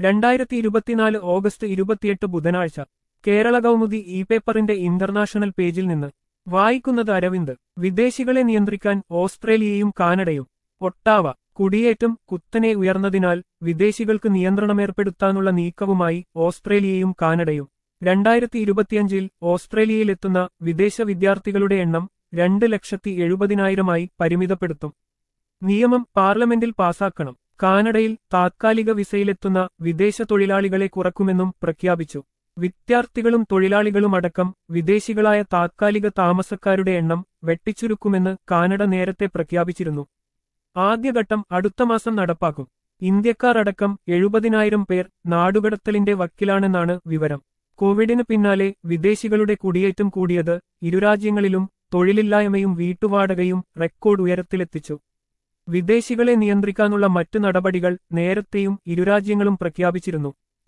രണ്ടായിരത്തി ഇരുപത്തിനാല് ഓഗസ്റ്റ് ഇരുപത്തിയെട്ട് ബുധനാഴ്ച കേരള കൗമുദി ഇ പേപ്പറിന്റെ ഇന്റർനാഷണൽ പേജിൽ നിന്ന് വായിക്കുന്നത് അരവിന്ദ് വിദേശികളെ നിയന്ത്രിക്കാൻ ഓസ്ട്രേലിയയും കാനഡയും ഒട്ടാവ കുടിയേറ്റം കുത്തനെ ഉയർന്നതിനാൽ വിദേശികൾക്ക് നിയന്ത്രണമേർപ്പെടുത്താനുള്ള നീക്കവുമായി ഓസ്ട്രേലിയയും കാനഡയും രണ്ടായിരത്തി ഇരുപത്തിയഞ്ചിൽ ഓസ്ട്രേലിയയിലെത്തുന്ന വിദേശ വിദ്യാർത്ഥികളുടെ എണ്ണം രണ്ട് ലക്ഷത്തി എഴുപതിനായിരമായി പരിമിതപ്പെടുത്തും നിയമം പാർലമെന്റിൽ പാസാക്കണം കാനഡയിൽ താത്കാലിക വിസയിലെത്തുന്ന വിദേശ തൊഴിലാളികളെ കുറക്കുമെന്നും പ്രഖ്യാപിച്ചു വിദ്യാർത്ഥികളും തൊഴിലാളികളുമടക്കം വിദേശികളായ താത്കാലിക താമസക്കാരുടെ എണ്ണം വെട്ടിച്ചുരുക്കുമെന്ന് കാനഡ നേരത്തെ പ്രഖ്യാപിച്ചിരുന്നു ആദ്യഘട്ടം അടുത്ത മാസം നടപ്പാക്കും ഇന്ത്യക്കാർ അടക്കം എഴുപതിനായിരം പേർ നാടുകടത്തലിന്റെ വക്കിലാണെന്നാണ് വിവരം കോവിഡിന് പിന്നാലെ വിദേശികളുടെ കുടിയേറ്റം കൂടിയത് ഇരുരാജ്യങ്ങളിലും തൊഴിലില്ലായ്മയും വീട്ടുവാടകയും റെക്കോർഡ് ഉയരത്തിലെത്തിച്ചു വിദേശികളെ നിയന്ത്രിക്കാനുള്ള മറ്റു നടപടികൾ നേരത്തെയും ഇരുരാജ്യങ്ങളും പ്രഖ്യാപിച്ചിരുന്നു